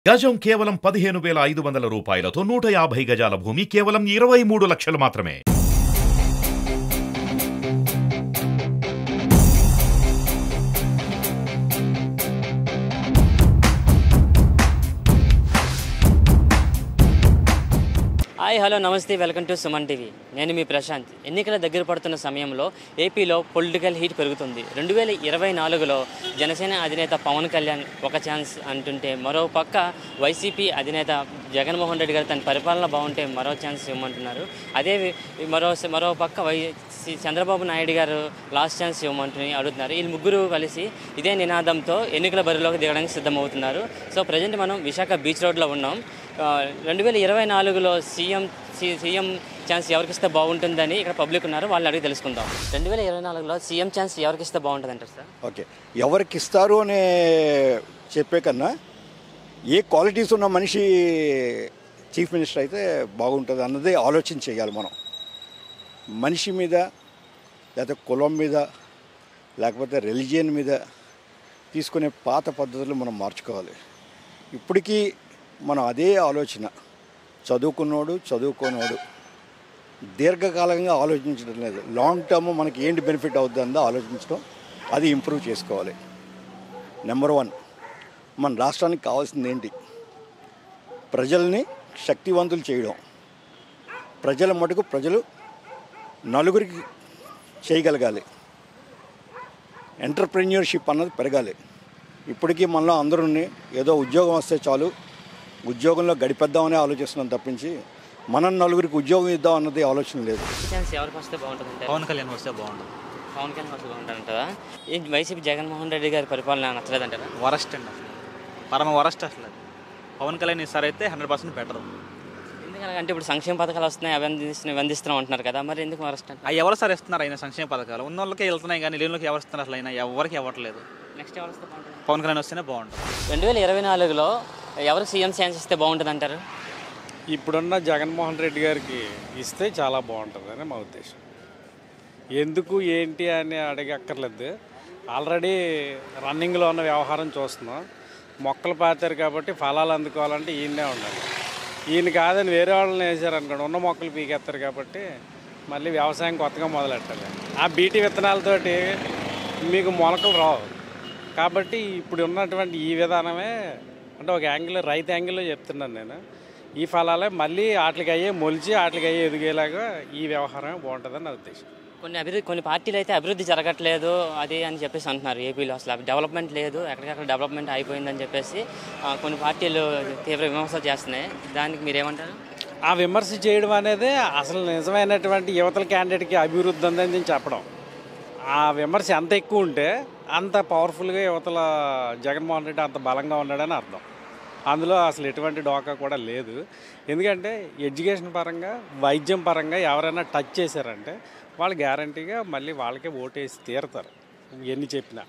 గజం కేవలం పదిహేను వేల ఐదు వందల రూపాయలతో నూట యాభై గజాల భూమి కేవలం ఇరవై మూడు లక్షలు మాత్రమే హాయ్ హలో నమస్తే వెల్కమ్ టు సుమన్ టీవీ నేను మీ ప్రశాంత్ ఎన్నికల దగ్గర పడుతున్న సమయంలో ఏపీలో పొలిటికల్ హీట్ పెరుగుతుంది రెండు వేల ఇరవై నాలుగులో జనసేన అధినేత పవన్ కళ్యాణ్ ఒక ఛాన్స్ అంటుంటే మరో పక్క వైసీపీ అధినేత జగన్మోహన్ రెడ్డి గారు తన పరిపాలన బాగుంటే మరో ఛాన్స్ ఇవ్వమంటున్నారు అదే వి- మరో మరో పక్క వై సి- చంద్రబాబు నాయుడు గారు లాస్ట్ ఛాన్స్ ఇవ్వమంటుని అడుగుతున్నారు వీళ్ళు ముగ్గురు కలిసి ఇదే నినాదంతో ఎన్నికల బరిలోకి దిగడానికి సిద్ధమవుతున్నారు సో ప్రజెంట్ మనం విశాఖ బీచ్ రోడ్లో ఉన్నాం రెండు వేల ఇరవై నాలుగులో సీఎం సి- సీఎం ఛాన్స్ ఎవరికి ఇస్తే బాగుంటుందని ఇక్కడ పబ్లిక్ ఉన్నారు వాళ్ళని అడిగి తెలుసుకుందాం రెండు వేల ఇరవై నాలుగులో సీఎం ఛాన్స్ ఎవరికి ఇస్తే బాగుంటుంది అంటారు సార్ ఓకే ఎవరికి ఇస్తారు అనే చెప్పే కన్నా ఏ క్వాలిటీస్ ఉన్న మనిషి చీఫ్ మినిస్టర్ అయితే బాగుంటుంది అన్నదే ఆలోచన చేయాలి మనం మనిషి మీద లేకపోతే కులం మీద లేకపోతే రిలిజియన్ మీద తీసుకునే పాత పద్ధతులు మనం మార్చుకోవాలి ఇప్పటికీ మనం అదే ఆలోచన చదువుకున్నోడు చదువుకోనోడు దీర్ఘకాలంగా ఆలోచించడం లేదు లాంగ్ టర్మ్ మనకి ఏంటి బెనిఫిట్ అవుతుందో ఆలోచించడం అది ఇంప్రూవ్ చేసుకోవాలి నెంబర్ వన్ మన రాష్ట్రానికి కావాల్సింది ఏంటి ప్రజల్ని శక్తివంతులు చేయడం ప్రజల మటుకు ప్రజలు నలుగురికి చేయగలగాలి ఎంటర్ప్రెన్యూర్షిప్ అన్నది పెరగాలి ఇప్పటికీ మనలో అందరూ ఏదో ఉద్యోగం వస్తే చాలు ఉద్యోగంలో గడిపేద్దామని ఆలోచిస్తున్నాం తప్పించి మనం నలుగురికి ఉద్యోగం ఇద్దాం అన్నది ఆలోచన లేదు ఛాన్స్ ఎవరికి వస్తే బాగుంటుంది అంటారు పవన్ కళ్యాణ్ వస్తే బాగుంటుంది పవన్ కళ్యాణ్ వస్తే బాగుంటుందంటారా ఈ వైసీపీ జగన్మోహన్ రెడ్డి గారి పరిపాలన నచ్చలేదంటారా వరస్ట్ అండి అసలు పరమ వరస్ట్ అసలు అది. పవన్ కళ్యాణ్ ఈసారి అయితే హండ్రెడ్ పర్సెంట్ బెటర్ ఎందుకంటే ఇప్పుడు సంక్షేమ పథకాలు వస్తున్నాయి అవి అందిస్తున్నాయి ఇవి అందిస్తున్నాం అంటున్నారు కదా మరి ఎందుకు వరస్ట్ అంటే అవి ఎవరు సార్ ఇస్తున్నారు అయినా సంక్షేమ పథకాలు ఉన్న వాళ్ళకి వెళ్తున్నాయి కానీ లేని వాళ్ళకి ఎవరు ఇస్తున్నారు అసలు అయినా ఎవరికి ఇవ్వట్లేదు నెక్స్ట్ ఎవరు వస్తే బాగుంటుంది పవన్ కళ్యాణ్ వస్తేనే బాగుంటుంది రెండు వేల ఇరవై నాలుగులో ఎవరు సీఎం ఛాన్స్ ఇస్తే బాగుంటుంది అంటారు ఇప్పుడున్న జగన్మోహన్ రెడ్డి గారికి ఇస్తే చాలా బాగుంటుందని మా ఉద్దేశం ఎందుకు ఏంటి అని అడగక్కర్లేదు ఆల్రెడీ రన్నింగ్లో ఉన్న వ్యవహారం చూస్తున్నాం మొక్కలు పాతారు కాబట్టి ఫలాలు అందుకోవాలంటే ఈయనే ఉండాలి ఈయన కాదని వేరే వాళ్ళని వేసారనుకోండి ఉన్న మొక్కలు పీకేస్తారు కాబట్టి మళ్ళీ వ్యవసాయం కొత్తగా మొదలెట్టాలి ఆ బీటీ విత్తనాలతోటి మీకు మొలకలు రావు కాబట్టి ఇప్పుడు ఉన్నటువంటి ఈ విధానమే అంటే ఒక యాంగిల్ రైతు యాంగిల్లో చెప్తున్నాను నేను ఈ ఫలాలే మళ్ళీ వాటికి అయ్యే మొలిచి వాటికి అయ్యే ఎదిగేలాగా ఈ వ్యవహారమే బాగుంటుందని నా ఉద్దేశం కొన్ని అభివృద్ధి కొన్ని పార్టీలు అయితే అభివృద్ధి జరగట్లేదు అది అని చెప్పేసి అంటున్నారు ఏపీలో అసలు డెవలప్మెంట్ లేదు ఎక్కడికక్కడ డెవలప్మెంట్ అయిపోయిందని చెప్పేసి ఆ, కొన్ని పార్టీలు తీవ్ర విమర్శలు చేస్తున్నాయి దానికి మీరేమంటారు ఆ విమర్శ చేయడం అనేది అసలు నిజమైనటువంటి యువతల క్యాండిడేట్కి అభివృద్ధి ఉందని నేను చెప్పడం ఆ విమర్శ ఎంత ఎక్కువ ఉంటే అంత పవర్ఫుల్గా యువతల జగన్మోహన్ రెడ్డి అంత బలంగా ఉన్నాడని అర్థం అందులో అసలు ఎటువంటి డోకా కూడా లేదు ఎందుకంటే ఎడ్యుకేషన్ పరంగా వైద్యం పరంగా ఎవరైనా టచ్ చేశారంటే వాళ్ళు గ్యారంటీగా మళ్ళీ వాళ్ళకే ఓటేసి తీరుతారు ఎన్ని చెప్పినా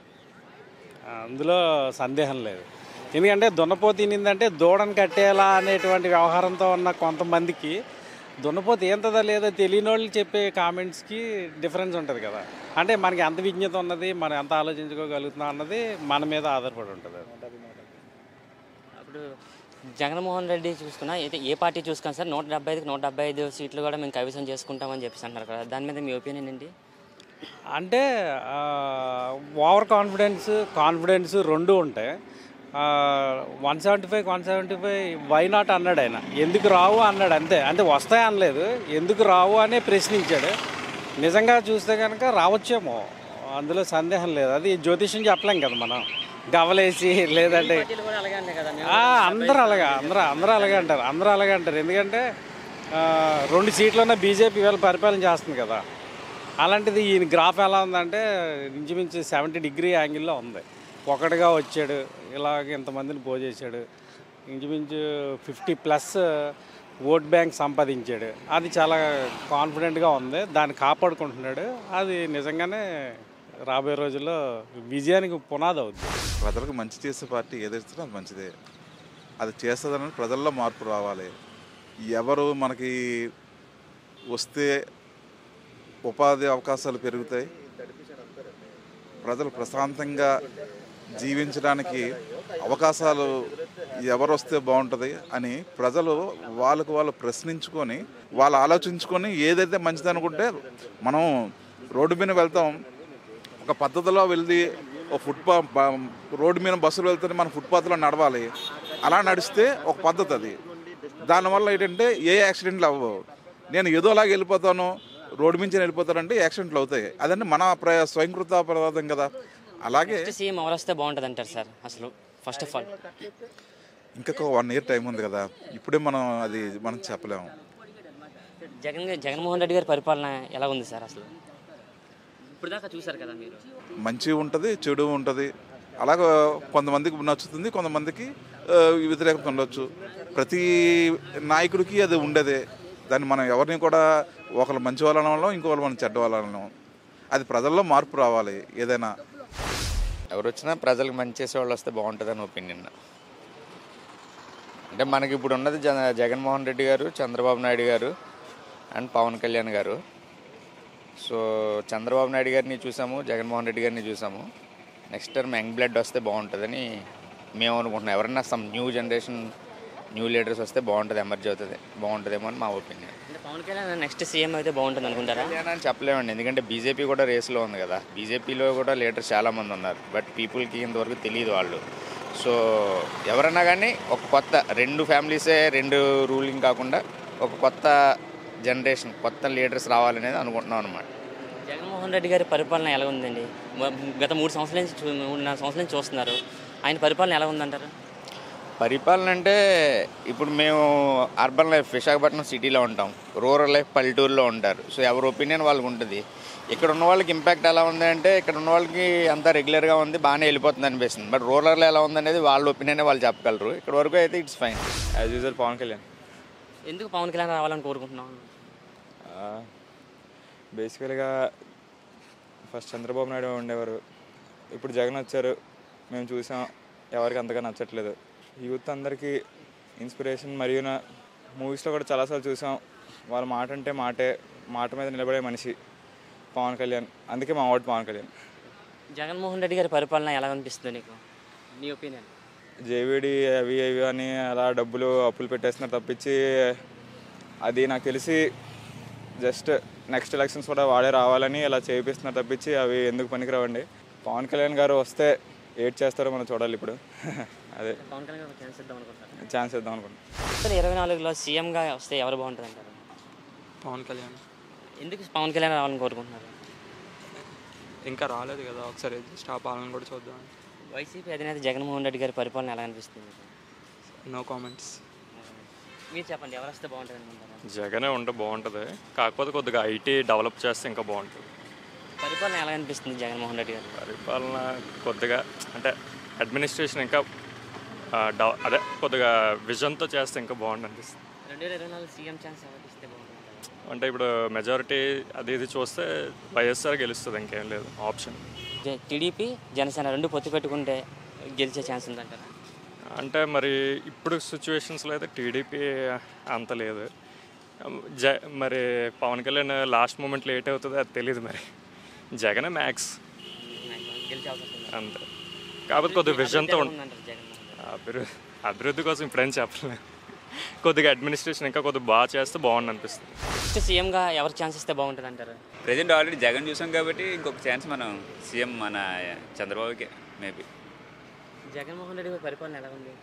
అందులో సందేహం లేదు ఎందుకంటే దున్నపోతు తినిందంటే దూడను కట్టేలా అనేటువంటి వ్యవహారంతో ఉన్న కొంతమందికి దున్నపోతు ఏంతదా లేదో తెలియని వాళ్ళు చెప్పే కామెంట్స్కి డిఫరెన్స్ ఉంటుంది కదా అంటే మనకి ఎంత విజ్ఞత ఉన్నది మనం ఎంత ఆలోచించుకోగలుగుతున్నాం అన్నది మన మీద ఆధారపడి ఉంటుంది అది. అప్పుడు జగన్మోహన్ రెడ్డి చూసుకున్నా అయితే ఏ పార్టీ చూసుకున్నా సార్ నూట డెబ్బై ఐదుకి నూట డెబ్బై ఐదు సీట్లు కూడా మేము కైవసం చేసుకుంటామని చెప్పేసి అంటున్నారు కదా దాని మీద మీ ఒపీనియన్ ఏంటి అంటే ఓవర్ కాన్ఫిడెన్స్ కాన్ఫిడెన్స్ రెండు ఉంటాయి one seventy five one seventy five why not అన్నాడు ఆయన ఎందుకు రావు అన్నాడు అంతే అంటే వస్తాయి అనలేదు ఎందుకు రావు అనే ప్రశ్నించాడు నిజంగా చూస్తే కనుక రావచ్చేమో అందులో సందేహం లేదు అది జ్యోతిష్యం చెప్పలేం కదా మనం గవలేసి లేదంటే కూడా అలాగే అంతే కదా ఆ, అందరూ అలాగే అందరూ అందరూ అలాగే అంటారు అందరూ అలాగే అంటారు ఎందుకంటే ఆ, రెండు సీట్లున్న బీజేపీ వీళ్ళు పరిపాలన చేస్తుంది కదా అలాంటిది ఈయన గ్రాఫ్ ఎలా ఉందంటే ఇంచుమించు సెవెంటీ డిగ్రీ యాంగిల్లో ఉంది ఒకటిగా వచ్చాడు ఇలాగ ఇంతమందిని పోజేశాడు ఇంచుమించు ఫిఫ్టీ ప్లస్ ఓట్ బ్యాంక్ సంపాదించాడు అది చాలా కాన్ఫిడెంట్గా ఉంది దాన్ని కాపాడుకుంటున్నాడు అది నిజంగానే రాబోయే రోజుల్లో విజయానికి పునాది అవుద్ది ప్రజలకు మంచి చేసే పార్టీ ఏదైతే అది మంచిదే అది చేస్తుందని ప్రజల్లో మార్పు రావాలి ఎవరు మనకి వస్తే ఉపాధి అవకాశాలు పెరుగుతాయి ప్రజలు ప్రశాంతంగా జీవించడానికి అవకాశాలు ఎవరు వస్తే బాగుంటుంది అని ప్రజలు వాళ్ళకు వాళ్ళు ప్రశ్నించుకొని వాళ్ళు ఆలోచించుకొని ఏదైతే మంచిది అనుకుంటే మనం రోడ్డు మీద వెళ్తాం ఒక పద్ధతిలో వెళ్ళి ఒక ఫుట్పా బ- రోడ్డు మీద బస్సులు వెళ్తే మనం ఫుట్పాత్లో నడవాలి అలా నడిస్తే ఒక పద్ధతి అది దానివల్ల ఏంటంటే ఏ యాక్సిడెంట్లు అవ్వవు నేను ఏదోలాగా వెళ్ళిపోతాను రోడ్డు మించి వెళ్ళిపోతానంటే యాక్సిడెంట్లు అవుతాయి అదంటే మన ప్ర స్వయంకృత అపరాధం కదా అలాగే నెక్స్ట్ సీఎం ఎవరు వస్తే బాగుంటుంది అంటారు సార్ అసలు ఫస్ట్ ఆఫ్ ఆల్ ఇంకొక వన్ ఇయర్ టైం ఉంది కదా ఇప్పుడే మనం అది మనం చెప్పలేము జగన్ గారి- జగన్మోహన్ రెడ్డి గారి పరిపాలన ఎలా ఉంది సార్ అసలు ఇప్పుడు దాకా చూసారు కదా మీరు మంచి ఉంటుంది చెడు ఉంటుంది అలాగే కొంతమందికి నచ్చుతుంది కొంతమందికి ఆ, వ్యతిరేకత ఉండొచ్చు ప్రతి నాయకుడికి అది ఉండేదే దాన్ని మనం ఎవరిని కూడా ఒకరు మంచి వాళ్ళ వాళ్ళం ఇంకొకరు మనం చెడ్డ వాళ్ళ వాళ్ళం అది ప్రజల్లో మార్పు రావాలి ఏదైనా ఎవరు వచ్చినా ప్రజలకు మంచి చేసేవాళ్ళు వస్తే బాగుంటుందని ఒపీనియన్ అంటే మనకి ఇప్పుడు ఉన్నది జ జగన్మోహన్ రెడ్డి గారు చంద్రబాబు నాయుడు గారు అండ్ పవన్ కళ్యాణ్ గారు సో చంద్రబాబు నాయుడు గారిని చూసాము జగన్మోహన్ రెడ్డి గారిని చూసాము నెక్స్ట్ టర్మ్ యంగ్ బ్లడ్ వస్తే బాగుంటుందని మేము అనుకుంటున్నాం ఎవరన్నా some new generation new leaders వస్తే బాగుంటుంది ఎమర్జీ అవుతుంది బాగుంటుందేమో అని మా ఒపీనియన్ అంటే పవన్ కళ్యాణ్ నెక్స్ట్ సీఎం అయితే బాగుంటుంది అనుకుంటారా కళ్యాణ్ అని చెప్పలేమండి ఎందుకంటే బీజేపీ కూడా రేస్లో ఉంది కదా బీజేపీలో కూడా లీడర్స్ చాలామంది ఉన్నారు బట్ పీపుల్కి ఇంతవరకు తెలియదు వాళ్ళు సో ఎవరన్నా కానీ ఒక కొత్త రెండు ఫ్యామిలీసే రెండు రూలింగ్ కాకుండా ఒక కొత్త జనరేషన్ కొత్త లీడర్స్ రావాలనేది అనుకుంటున్నాం అనమాట జగన్మోహన్ రెడ్డి గారి పరిపాలన ఎలా ఉందండి మ- గత మూడు సంవత్సరాల నుంచి చూ- మూడున్నర సంవత్సరాల నుంచి చూస్తున్నారు ఆయన పరిపాలన ఎలా ఉందంటారు పరిపాలన అంటే ఇప్పుడు మేము అర్బన్ లైఫ్ విశాఖపట్నం సిటీలో ఉంటాం రూరల్ లైఫ్ పల్లెటూరులో ఉంటారు సో ఎవరి ఒపీనియన్ వాళ్ళకి ఉంటుంది ఇక్కడ ఉన్న వాళ్ళకి ఇంపాక్ట్ ఎలా ఉంది అంటే ఇక్కడ ఉన్న వాళ్ళకి అంతా రెగ్యులర్గా ఉంది బాగానే వెళ్ళిపోతుంది అనిపిస్తుంది బట్ రూరల్లో ఎలా ఉంది అనేది వాళ్ళ ఒపీనియన్ వాళ్ళు చెప్పగలరు ఇక్కడ వరకు అయితే it's fine as usual Pawan Kalyan ఎందుకు పవన్ కళ్యాణ్ రావాలని కోరుకుంటున్నాం బేసికల్గా ఫస్ట్ చంద్రబాబు నాయుడు ఉండేవారు ఇప్పుడు జగన్ వచ్చారు మేము చూసాం ఎవరికి అంతగా నచ్చట్లేదు యూత్ అందరికీ ఇన్స్పిరేషన్ మరియు మూవీస్లో కూడా చాలాసార్లు చూసాం వాళ్ళ మాట అంటే మాటే మాట మీద నిలబడే మనిషి పవన్ కళ్యాణ్ అందుకే మా ఓటు పవన్ కళ్యాణ్ జగన్మోహన్ రెడ్డి గారి పరిపాలన ఎలా అనిపిస్తుంది నీకు నీ ఒపీనియన్ జేవిడి అవి ఇవి అని అలా డబ్బులు అప్పులు పెట్టేస్తున్నారు తప్పించి అది నాకు తెలిసి జస్ట్ నెక్స్ట్ ఎలక్షన్స్ కూడా వాడే రావాలని ఇలా చేపిస్తున్నారు తప్పించి అవి ఎందుకు పనికిరావండి పవన్ కళ్యాణ్ గారు వస్తే ఏడ్ చేస్తారో మనం చూడాలి ఇప్పుడు అదే పవన్ కళ్యాణ్ గారికి ఛాన్స్ ఇద్దాం అనుకుంటారు ఛాన్స్ ఇద్దాం అనుకుంటున్నాను రెండు వేల ఇరవై నాలుగులో సీఎంగా వస్తే ఎవరు బాగుంటుంది అంటారు పవన్ కళ్యాణ్ ఎందుకు పవన్ కళ్యాణ్ రావాలని కోరుకుంటున్నారు ఇంకా రాలేదు కదా ఒకసారి జస్ట్ ఆ పాలన కూడా చూద్దాం వైసీపీ అధినేత జగన్మోహన్ రెడ్డి గారి పరిపాలన ఎలా అనిపిస్తుంది మీకు? నో కామెంట్స్ మీరు చెప్పండి ఎవరు వస్తే బాగుంటుంది అనుకుంటారు జగనే ఉంటే బాగుంటుంది కాకపోతే కొద్దిగా ఐటీ డెవలప్ చేస్తే ఇంకా బాగుంటుంది పరిపాలన ఎలా అనిపిస్తుంది జగన్మోహన్ రెడ్డి గారు పరిపాలన కొద్దిగా అంటే అడ్మినిస్ట్రేషన్ ఇంకా ఆ, డెవ- అదే కొద్దిగా విజన్తో చేస్తే ఇంకా బాగుంటుంది అనిపిస్తుంది రెండు వేల ఇరవై నాలుగు సీఎం ఛాన్స్ ఎవరికి ఇస్తే బాగుంటుంది అంటే ఇప్పుడు మెజారిటీ అది ఇది చూస్తే వైఎస్ఆర్ గెలుస్తుంది ఇంకేం లేదు ఆప్షన్ జ- టీడీపీ జనసేన రెండు పొత్తు పెట్టుకుంటే గెలిచే ఛాన్స్ ఉందంటారా అంటే మరి ఇప్పుడు సిచ్యువేషన్స్లో అయితే టీడీపీ అంత లేదు జ మరి Pawan Kalyan last moment late అవుతుంది అది తెలియదు మరి జగనే మ్యాక్స్ గెలిచే అవకాశం ఉంది అంతే కాకపోతే కొద్దిగా విజన్తో ఉంటుంది ఉందంటారు జగన్మోహన్ రెడ్డి అభివృద్ధి అభివృద్ధి కోసం ఇప్పుడేం చెప్పలేము కొద్దిగా అడ్మినిస్ట్రేషన్ ఇంకా కొద్దిగా బాగా చేస్తే బాగుంది అనిపిస్తుంది నెక్స్ట్ సీఎంగా ఎవరు ఛాన్స్ ఇస్తే బాగుంటుంది అంటారు ప్రజెంట్ ఆల్రెడీ జగన్ చూసాం కాబట్టి ఇంకొక ఛాన్స్ మనం సీఎం మన చంద్రబాబుకి మేబీ జగన్మోహన్ రెడ్డి గారి పరిపాలన ఎలా ఉంది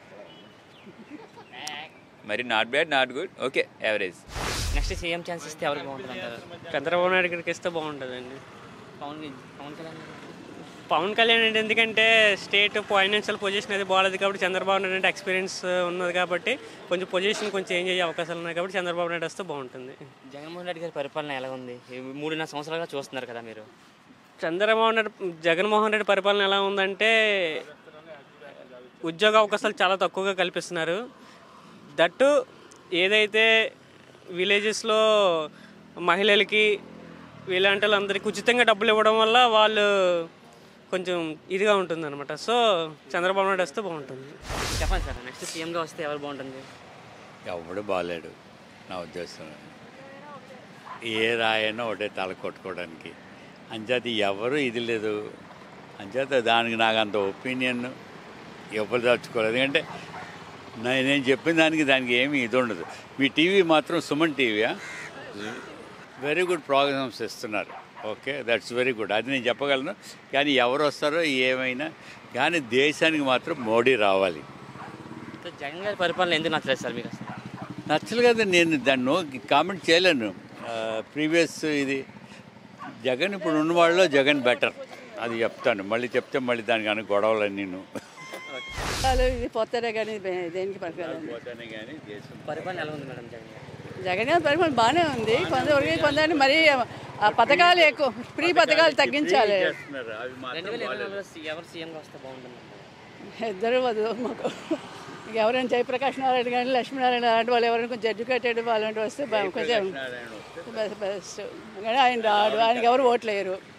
మరి not bad not good okay average next CM chance ఇస్తే ఎవరికి బాగుంటుంది అంటారు చంద్రబాబు నాయుడు గారికి ఇస్తే బాగుంటుందండి పవన్ పవన్ కళ్యాణ్ గారు? పవన్ కళ్యాణ్ అంటే ఎందుకంటే స్టేట్ ఫైనాన్షియల్ పొజిషన్ అది బాగాలేదు కాబట్టి చంద్రబాబు నాయుడు అంటే ఎక్స్పీరియన్స్ ఉన్నది కాబట్టి కొంచెం పొజిషన్ కొంచెం చేంజ్ అయ్యే అవకాశాలు ఉన్నాయి కాబట్టి చంద్రబాబు నాయుడు వస్తే బాగుంటుంది జగన్మోహన్ రెడ్డి గారి పరిపాలన ఎలా ఉంది ఈ మూడున్నర సంవత్సరాలుగా చూస్తున్నారు కదా మీరు చంద్రబాబు నాయుడు జగన్మోహన్ రెడ్డి పరిపాలన ఎలా ఉందంటే ఉద్యోగ అవకాశాలు చాలా తక్కువగా కల్పిస్తున్నారు దట్టు ఏదైతే విలేజెస్లో మహిళలకి ఇలాంటి వాళ్ళందరికీ ఉచితంగా డబ్బులు ఇవ్వడం వల్ల వాళ్ళు కొంచెం ఇదిగా ఉంటుంది అనమాట సో చంద్రబాబు నాయుడు వస్తే బాగుంటుంది చెప్పండి సార్ నెక్స్ట్ సీఎంగా వస్తే ఎవరు బాగుంటుంది ఎవడు బాగాలేడు నా ఉద్దేశం ఏ రాయైనా ఒకటే తల కొట్టుకోవడానికి అంచేది ఎవరు ఇది లేదు అంచేత దానికి నాకు అంత ఒపీనియన్ ఇవ్వదలుచుకోలేదు ఎందుకంటే నే- నేను చెప్పిన దానికి దానికి ఏమీ ఇది ఉండదు మీ టీవీ మాత్రం సుమన్ టీవీయా వెరీ గుడ్ ప్రోగ్రామ్స్ ఇస్తున్నారు ఓకే దట్స్ వెరీ గుడ్ అది నేను చెప్పగలను కానీ ఎవరు వస్తారో ఏమైనా కానీ దేశానికి మాత్రం మోడీ రావాలి సో జగన్ గారి పరిపాలన ఎందుకు నచ్చలేదు సార్ మీకు అసలు నచ్చలు కదా నేను దాన్ని కామెంట్ చేయలేను ప్రీవియస్ ఇది జగన్ ఇప్పుడు ఉన్న వాళ్ళలో జగన్ బెటర్ అది చెప్తాను మళ్ళీ చెప్తే మళ్ళీ దానికి అని గొడవలు నేను వాళ్ళు ఇది పోతారే కానీ దే- దేనికి పనికిరాదు పరిపాలన ఎలా ఉంది మేడం జగన్ గారు జగన్ గారి పరిపాలన బాగానే ఉంది కొంతవరకు కొందరిని మరీ ఆ పథకాలు ఎక్కువ ఫ్రీ పథకాలు తగ్గించాలి రెండు వేల ఇరవై నాలుగులో సి- ఎవరు సీఎంగా వస్తే బాగుంటుంది ఇద్దరు వద్దు మాకు ఇంక ఎవరైనా జయప్రకాష్ నారాయణ కానీ లక్ష్మీనారాయణ అలాంటి వాళ్ళు ఎవరైనా కొంచెం ఎడ్యుకేటెడ్ వాళ్ళంటి వస్తే బా- కొంచెం బెస్ట్ కానీ ఆయన రాడు ఆయనకి ఎవరు ఓట్లేరు